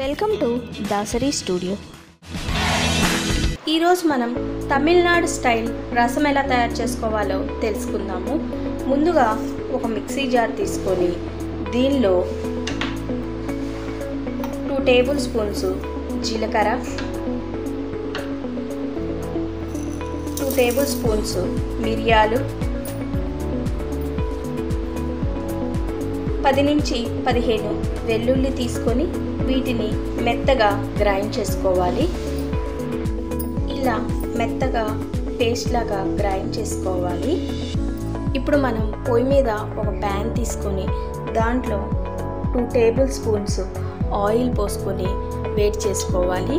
welcome to Dasari studio ఈరోజు మనం Tamil Nadu style రసం ఎలా తయారు చేసుకోవాలో తెలుసుకుందాము ముందుగా ఒక మిక్సీ జార్ తీసుకొని దీనిలో టూ టేబుల్ స్పూన్స్ జీలకర్ర టూ టేబుల్ స్పూన్స్ మిరియాలు పది నుంచి పదిహేను వెల్లుల్లి తీసుకొని వీటిని మెత్తగా గ్రైండ్ చేసుకోవాలి ఇలా మెత్తగా పేస్ట్ లాగా గ్రైండ్ చేసుకోవాలి ఇప్పుడు మనం పొయ్యి మీద ఒక ప్యాన్ తీసుకొని దాంట్లో టూ టేబుల్ స్పూన్స్ ఆయిల్ పోసుకొని వేడి చేసుకోవాలి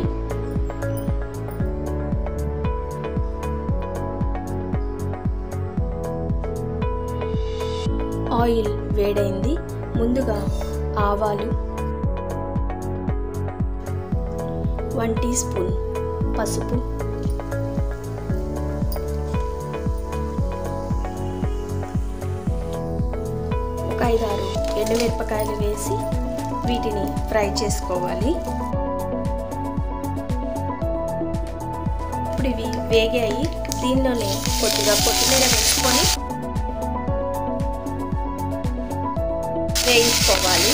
ఆయిల్ వేడైంది ముందుగా ఆవాలు వన్ టీ స్పూన్ పసుపు ఒక ఐదారు ఎండుమిరపకాయలు వేసి వీటిని ఫ్రై చేసుకోవాలి ఇప్పుడు ఇవి వేగాయి దీనిలోనే కొద్దిగా కొత్తిమీర వేసుకొని వేయించుకోవాలి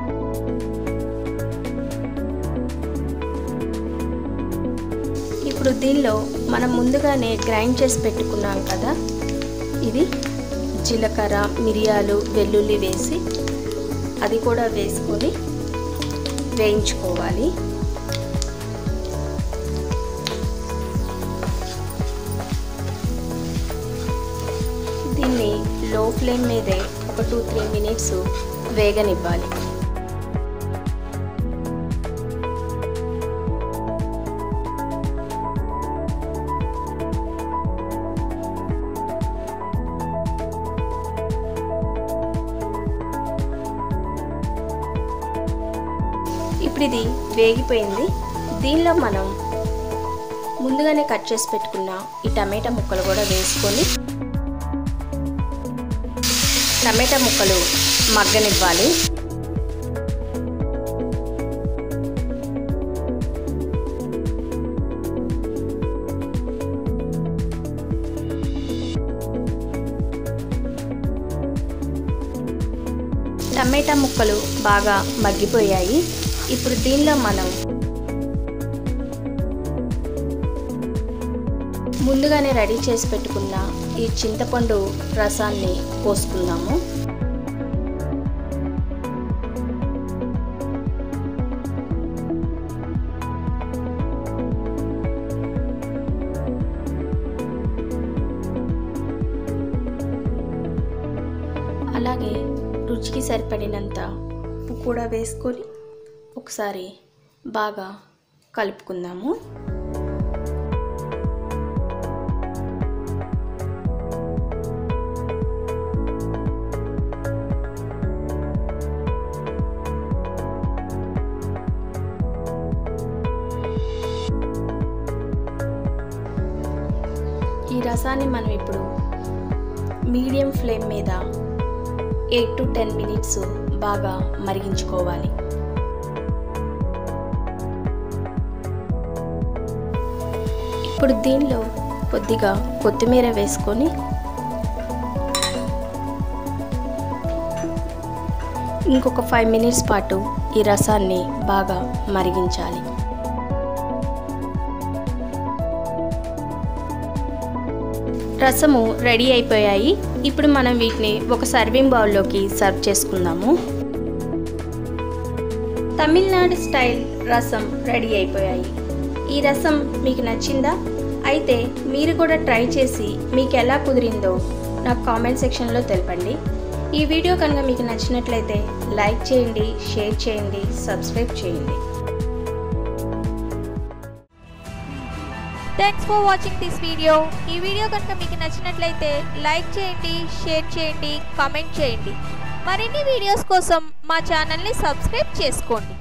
ఇప్పుడు దీనిలో మనం ముందుగానే గ్రైండ్ చేసి పెట్టుకున్నాం కదా ఇది జీలకర్ర మిరియాలు వెల్లుల్లి వేసి అది కూడా వేసుకొని వేయించుకోవాలి దీన్ని లో ఫ్లేమ్ మీదే ఒక టూ త్రీ మినిట్స్ వేగనివ్వాలి ఇప్పుడు ఇది వేగిపోయింది దీనిలో మనం ముందుగానే కట్ చేసి పెట్టుకున్న ఈ టమాటా ముక్కలు కూడా వేసుకొని టమాటా ముక్కలు మగ్గనివ్వాలి టమాటా ముక్కలు బాగా మగ్గిపోయాయి ఇప్పుడు దీనిలో మనం ముందుగానే రెడీ చేసి పెట్టుకున్న ఈ చింతపండు రసాన్ని పోసుకుందాము అలాగే రుచికి సరిపడినంత ఉప్పు కూడా వేసుకొని ఒకసారి బాగా కలుపుకుందాము ఈ రసాన్ని మనం ఇప్పుడు మీడియం ఫ్లేమ్ మీద ఎయిట్ టు టెన్ మినిట్స్ బాగా మరిగించుకోవాలి ఇప్పుడు దీనిలో కొద్దిగా కొత్తిమీర వేసుకొని ఇంకొక ఫైవ్ మినిట్స్ పాటు ఈ రసాన్ని బాగా మరిగించాలి రసము రెడీ అయిపోయాయి ఇప్పుడు మనం వీటిని ఒక సర్వింగ్ బౌల్లోకి సర్వ్ చేసుకుందాము తమిళనాడు స్టైల్ రసం రెడీ అయిపోయాయి ఈ రసం మీకు నచ్చిందా అయితే మీరు కూడా ట్రై చేసి మీకు ఎలా కుదిరిందో నాకు కామెంట్ సెక్షన్లో తెలపండి ఈ వీడియో కనుక మీకు నచ్చినట్లయితే లైక్ చేయండి షేర్ చేయండి సబ్స్క్రైబ్ చేయండి thanks for watching this video ఈ వీడియో కనుక మీకు నచ్చినట్లయితే లైక్ చేయండి షేర్ చేయండి కామెంట్ చేయండి మరిన్ని వీడియోస్ కోసం మా ఛానల్ని సబ్స్క్రైబ్ చేసుకోండి